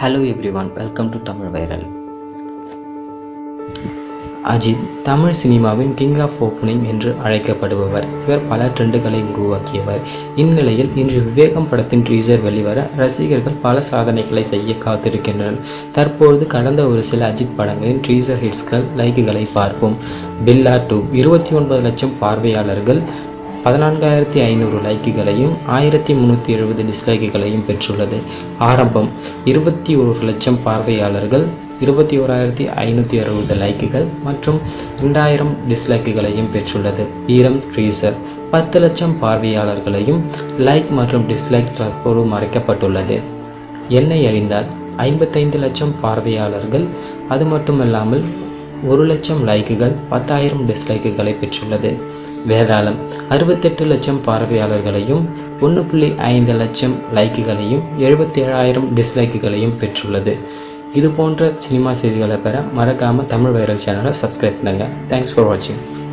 hello everyone welcome to Tamil viral Ajith Tamil சினிமாவின் king of opening என்று அழைக்கப்படுபவர் இவர் பல ட்ரெண்டுகளை உருவாக்கியவர் இந்நிலையில் இன்று விவேகம் படத்தின் டீசர் வெளிவர ரசிகர்கள் பல சாதனைகளை செய்ய காத்திருக்கின்றனர் தற்பொழுது கடந்த ஒரு சில அஜித் படங்களின் டீசர் ஹிட்ஸ்கள் லைக்குகளை பார்ப்போம் பில்லா டூ இருபத்தி ஒன்பது லட்சம் பார்வையாளர்கள் பதினான்காயிரத்தி ஐநூறு லைக்குகளையும் ஆயிரத்தி முந்நூற்றி எழுபது டிஸ்லைக்குகளையும் பெற்றுள்ளது ஆரம்பம் இருபத்தி ஒரு லட்சம் பார்வையாளர்கள் இருபத்தி ஓராயிரத்தி ஐநூற்றி அறுபது லைக்குகள் மற்றும் ரெண்டாயிரம் டிஸ்லைக்குகளையும் பெற்றுள்ளது வீரம் ட்ரீசர் பத்து லட்சம் பார்வையாளர்களையும் லைக் மற்றும் டிஸ்லைக் தற்போது மறைக்கப்பட்டுள்ளது என்னை அறிந்தால் ஐம்பத்தைந்து லட்சம் பார்வையாளர்கள் அது மட்டுமல்லாமல் ஒரு லட்சம் லைக்குகள் பத்தாயிரம் டிஸ்லைக்குகளை பெற்றுள்ளது வேதாளம் அறுபத்தெட்டு லட்சம் பார்வையாளர்களையும் ஒன்று புள்ளி ஐந்து லட்சம் லைக்குகளையும் எழுபத்தி ஏழாயிரம் டிஸ்லைக்குகளையும் பெற்றுள்ளது இது போன்ற சினிமா செய்திகளை பெற மறக்காமல் தமிழ் வைரல் சேனலை சப்ஸ்கிரைப் பண்ணுங்கள் தேங்க்ஸ் ஃபார் வாட்சிங்